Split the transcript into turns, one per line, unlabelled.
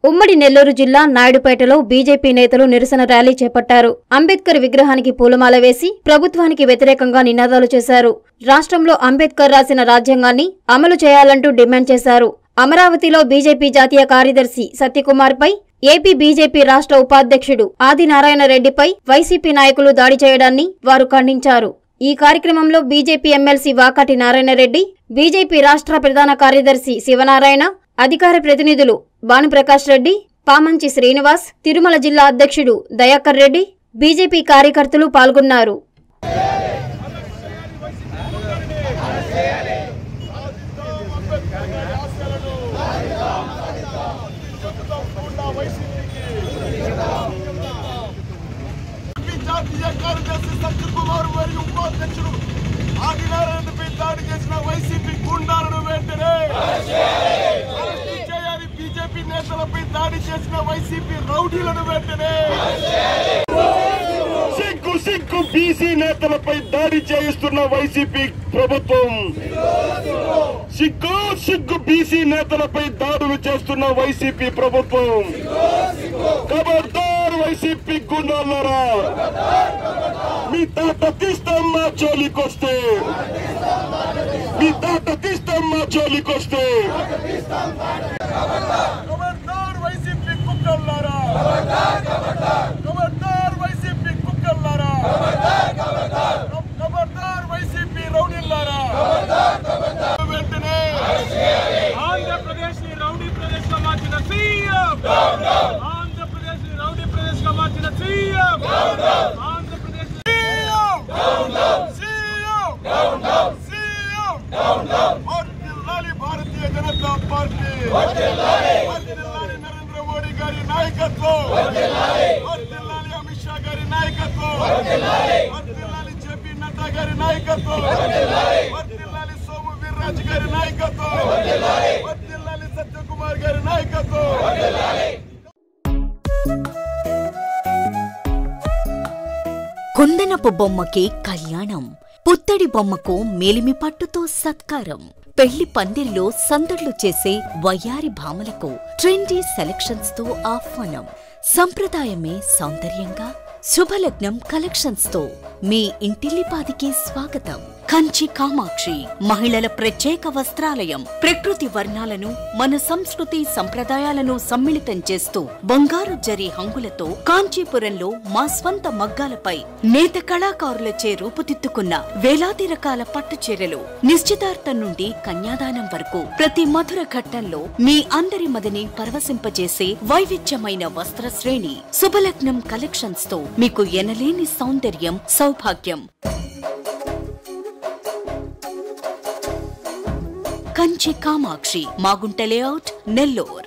ఉమ్మడి నెల్లూరు జిల్లా నాయుడుపేటలో బీజేపీ నేతలు నిరసన ర్యాలీ చేపట్టారు అంబేద్కర్ విగ్రహానికి పూలమాల వేసి ప్రభుత్వానికి వ్యతిరేకంగా నినాదాలు చేశారు రాష్ట్రంలో అంబేద్కర్ రాసిన రాజ్యాంగాన్ని అమలు చేయాలంటూ డిమాండ్ చేశారు అమరావతిలో బీజేపీ జాతీయ కార్యదర్శి సత్యకుమార్పై ఏపీ బీజేపీ రాష్ట్ర ఉపాధ్యక్షుడు ఆదినారాయణ రెడ్డిపై వైసీపీ నాయకులు దాడి చేయడాన్ని వారు ఖండించారు ఈ కార్యక్రమంలో BJP MLC Vakati Narayana Reddy BJP రాష్ట్ర ప్రధాన కార్యదర్శి శివనారాయణ అధికార ప్రతినిధులు భానుప్రకాష్ రెడ్డి పామంచి శ్రీనివాస్ తిరుమల జిల్లా అధ్యక్షుడు దయాకర్ రెడ్డి బీజేపీ కార్యకర్తలు పాల్గొన్నారు
ఈ జాతీయ కార్యదర్శి సత్యకుమార్ మరియు ఉపాధ్యక్షుడు ఆదినారాయణపై దాడి చేసిన వైసీపీ గుండాలను వెంటనే అరెస్టు చేయాలి బీజేపీ నేతలపై దాడి చేసిన వైసీపీ రౌడీలను వెంటనే సిగ్గు సిగ్గు బీసీ నేతలపై దాడి చేయిస్తున్న వైసీపీ ప్రభుత్వం సిగ్గు సిగ్గు బీసీ నేతలపై దాడులు చేస్తున్న వైసీపీ ప్రభుత్వం ఖబర్దార్ వైసీపీ గుండాలరా మీ తాత తీస్తాం మా జోలికొస్తే మీ తాత తీస్తాం మా జోలికొస్తే ఖబర్దార్ వైసీపీ కుక్కల్లారా ఖబర్దార్ వైసీపీ కుక్కల్లారా ఖబర్దార్ వైసీపీ రౌడీల్లారా వెంటనే
ఆంధ్రప్రదేశ్ ని రౌడీ ప్రదేశ్ గా మార్చిన సీఎం ఆంధ్రప్రదేశ్ ని రౌడీ ప్రదేశ్ గా మార్చిన సీఎం ఆంధ్రప్రదేశ్
వర్ధిల్లాలి భారతీయ జనతా పార్టీ వర్ధిల్లాలి నరేంద్ర మోడీ గారి నాయకత్వం వర్ధిల్లాలి అమిత్ షా గారి నాయకత్వం వర్ధిల్లాలి జేపీ నడ్డా గారి నాయకత్వం వర్ధిల్లాలి సోము వీర్రాజు గారి నాయకత్వం వర్ధిల్లాలి సత్యకుమార్ గారి నాయకత్వం
కుందనపు బొమ్మకి కళ్యాణం పుత్తడి బొమ్మకు మేలిమి పట్టుతో సత్కారం పెళ్లి పందిరిలో సందడ్లు చేసే వయ్యారి భామలకు ట్రెండీ సెలక్షన్స్ తో ఆహ్వానం సంప్రదాయమే సౌందర్యంగా శుభలగ్నం కలెక్షన్స్ తో మీ ఇంటిల్లిపాదికి స్వాగతం కంచి కామాక్షి మహిళల ప్రత్యేక వస్త్రాలయం ప్రకృతి వర్ణాలను మన సంస్కృతి సంప్రదాయాలను సమ్మిళితం చేస్తూ బంగారు జరి హంగులతో కాంచీపురంలో మా స్వంత మగ్గాలపై నేత కళాకారులచే రూపుదిద్దుకున్న వేలాది రకాల పట్టు చీరలు నిశ్చితార్థం నుండి కన్యాదానం వరకు ప్రతి మధుర ఘట్టంలో మీ అందరి మదిని పరవశింపజేసే వైవిధ్యమైన వస్త్ర శ్రేణి శుభలగ్నం కలెక్షన్స్ తో మీకు ఎనలేని సౌందర్యం సౌభాగ్యం కంచి కామాక్షి మాగుంట లేఅవుట్ నెల్లూర్